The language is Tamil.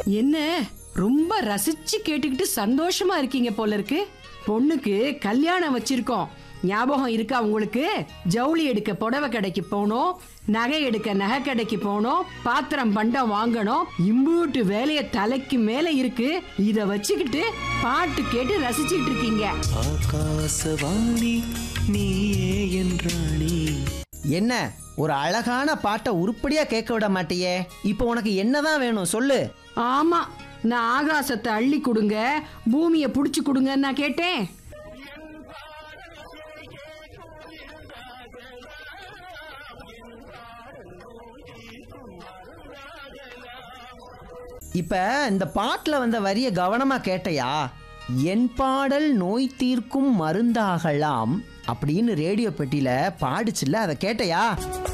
என்ன ரொம்ப ரசிச்சு கேட்டுக்கிட்டு சந்தோஷமா இருக்கீங்க போல இருக்கு பொண்ணுக்கு கல்யாணம் வச்சிருக்கோம் ஞாபகம் இருக்கா உங்களுக்கு ஜவுளி எடுக்க புடவை கடைக்கு போனோம் நகை எடுக்க நகை கடைக்கு போனோம் பாத்திரம் பண்டம் வாங்கணும் இம்பூட்டு வேலைய தலைக்கு மேல இருக்கு இத வச்சுக்கிட்டு பாட்டு கேட்டு ரசிச்சுக்கிட்டு இருக்கீங்க ஆகாசவாணி நீயே என்றாணி என்ன ஒரு அழகான பாட்டை உருப்படியா கேட்க விட மாட்டியே இப்போ உனக்கு என்னதான் வேணும் சொல்லு ஆமா நான் ஆகாசத்தை அள்ளி கொடுங்க பூமியை புடிச்சு கொடுங்கன்னு நான் கேட்டேன் இப்ப இந்த பாட்டுல வந்த வரிய கவனமா கேட்டையா என் பாடல் நோய் தீர்க்கும் மருந்தாகலாம் அப்படின்னு ரேடியோ பெட்டியில பாடுச்சுல்ல அதை கேட்டையா